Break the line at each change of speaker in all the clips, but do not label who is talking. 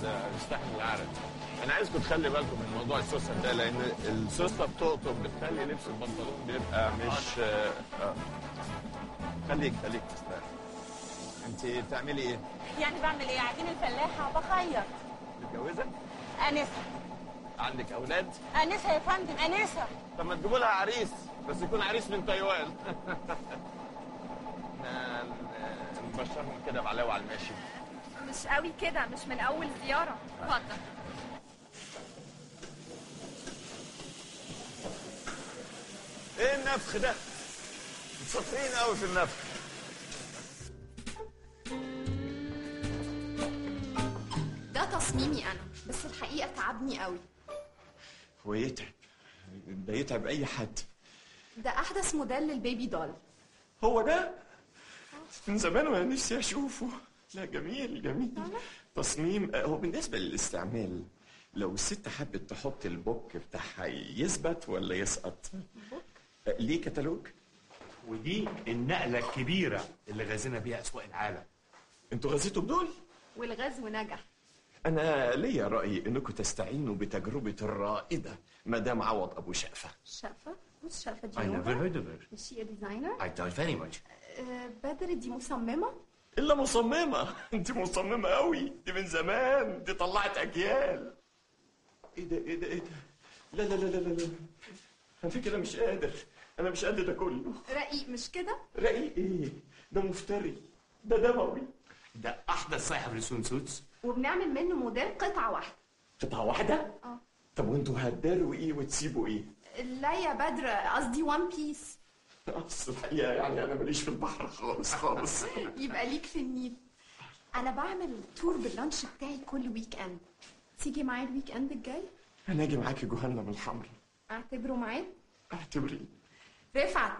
يستحمل العرق انا عايزكم تخلي بالكم من موضوع السوسه ده لان السوسه بتقطم بتخلي لبس البنطلون بيبقى مش آه، آه. خليك خليك تستاهل انت بتعملي ايه؟
يعني بعمل ايه عجين الفلاحه بخير
متجوزه؟
انسه
عندك اولاد؟
انسه يا فندم انسه
طب ما تجيبوا لها عريس بس يكون عريس من تايوان احنا ن- نبشرهم كده بعلاوه على الماشي
مش قوي كده مش من اول زياره اتفضل
ايه النفخ ده؟ شاطرين قوي في النفخ
ده تصميمي انا بس الحقيقه تعبني قوي
هو يتعب ده يتعب اي حد
ده احدث موديل للبيبي دول
هو ده من زمان وانا نفسي اشوفه لا جميل جميل تصميم هو بالنسبه للاستعمال لو الست حبت تحط البوك بتاعها يثبت ولا يسقط بوك ليه كتالوج
ودي النقله الكبيره اللي غازينا بيها اسواق العالم
انتوا غزيتوا بدول
والغزو نجح
انا ليا راي انكم تستعينوا بتجربه الرائده مدام عوض ابو شقفه
شقفه بص شقفه
I never
جنوبه
heard of her.
مش هي ديزاينر
I doubt very much.
آه، بدر دي مصممه
الا مصممه انت مصممه قوي دي من زمان دي طلعت اجيال ايه ده ايه ده ايه ده لا لا لا لا لا لا انا كده مش قادر انا مش قادر ده كله
رقيق مش كده
رقيق ايه ده مفتري ده دموي
ده احدث صاحب للسون سوتس
وبنعمل منه موديل قطعه واحده
قطعه واحده
اه
طب وانتوا هتداروا ايه وتسيبوا ايه
لا يا بدر قصدي وان بيس
اصل الحقيقه يعني انا ماليش في البحر خالص خالص
يبقى ليك في النيل انا بعمل تور باللانش بتاعي كل ويك اند تيجي معايا الويك اند الجاي
انا اجي معاكي جهنم الحمراء
اعتبره ميعاد
اعتبري
رفعت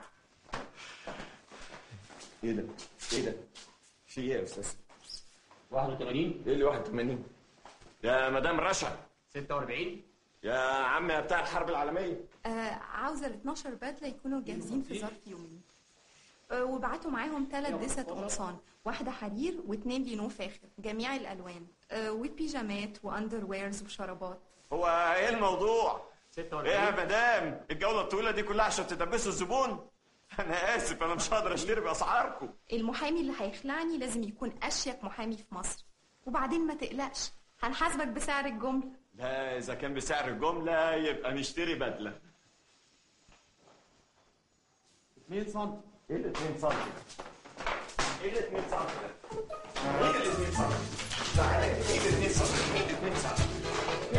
ايه ده ايه ده في ايه يا استاذ
81
ايه اللي 81 يا مدام رشا
46
يا عم يا بتاع الحرب العالميه
آه عاوزه ال 12 بدله يكونوا جاهزين في ظرف يومين آه وبعتوا معاهم ثلاث دست قمصان واحده حرير واثنين لينو فاخر جميع الالوان آه وبيجامات واندر ويرز وشرابات
هو ايه الموضوع
46
ايه يا مدام الجوله الطويله دي كلها عشان تدبسوا الزبون انا اسف انا مش هقدر اشتري باسعاركم
المحامي اللي هيخلعني لازم يكون اشيك محامي في مصر وبعدين ما تقلقش هنحاسبك بسعر الجمله
لا اذا كان بسعر الجمله يبقى نشتري بدله
2 سم
ايه ال 2 سم ايه ال 2 سم ايه ال 2 سم